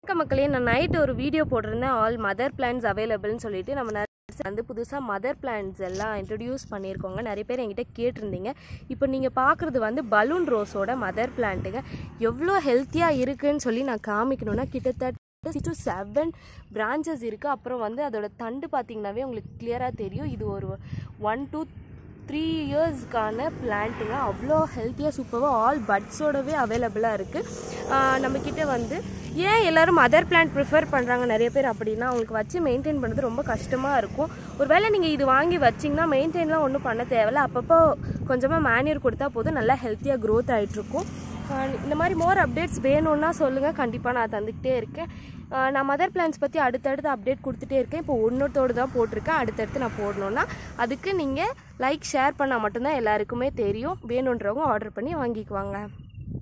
வணக்க மக்களே நான் நைட் ஒரு வீடியோ போட்டிருந்தேன் ஆல் மதர் பிளான்ஸ் அவைலபிள்னு சொல்லிட்டு நம்ம nursery வந்து புதுசாக மதர் பிளான்ஸ் எல்லாம் இன்ட்ரடியூஸ் பண்ணியிருக்கோங்க நிறைய பேர் என்கிட்ட கேட்டிருந்தீங்க இப்போ நீங்கள் பார்க்குறது வந்து பலூன் ரோஸோட மதர் பிளான்ட்டுங்க எவ்வளோ ஹெல்த்தியாக இருக்குன்னு சொல்லி நான் காமிக்கணும்னா கிட்டத்தட்ட சிக்ஸ் டு செவன் பிரான்ச்சஸ் இருக்குது அப்புறம் வந்து அதோட தண்டு பார்த்தீங்கன்னாவே உங்களுக்கு கிளியராக தெரியும் இது ஒரு ஒன் டூ த்ரீ இயர்ஸ்க்கான பிளான்ட்டுங்க அவ்வளோ ஹெல்த்தியாக சூப்பராக ஆல் பட்ஸோடவே அவைலபிளாக இருக்குது நம்மக்கிட்ட வந்து ஏன் எல்லோரும் மதர் பிளான்ட் ப்ரிஃபர் பண்ணுறாங்க நிறைய பேர் அப்படின்னா அவங்களுக்கு வச்சு மெயின்டைன் பண்ணுறது ரொம்ப கஷ்டமாக இருக்கும் ஒருவேளை நீங்கள் இது வாங்கி வச்சிங்கன்னா மெயின்டைன்லாம் ஒன்றும் பண்ண தேவையில்ல அப்பப்போ கொஞ்சமாக மேன்யூர் கொடுத்தா போதும் நல்லா ஹெல்த்தியாக க்ரோத் ஆகிட்ருக்கும் இந்த மாதிரி மோர் அப்டேட்ஸ் வேணும்னா சொல்லுங்கள் கண்டிப்பாக நான் தந்துக்கிட்டே இருக்கேன் ஆஹ் நான் மதர் பிளான்ஸ் பற்றி அடுத்தடுத்து அப்டேட் கொடுத்துட்டே இருக்கேன் இப்போ ஒன்றத்தோடு தான் போட்டிருக்கேன் அடுத்தடுத்து நான் போடணுன்னா அதுக்கு நீங்கள் லைக் ஷேர் பண்ணால் மட்டும்தான் எல்லாருக்குமே தெரியும் வேணுன்றவங்க ஆர்டர் பண்ணி வாங்கிக்குவாங்க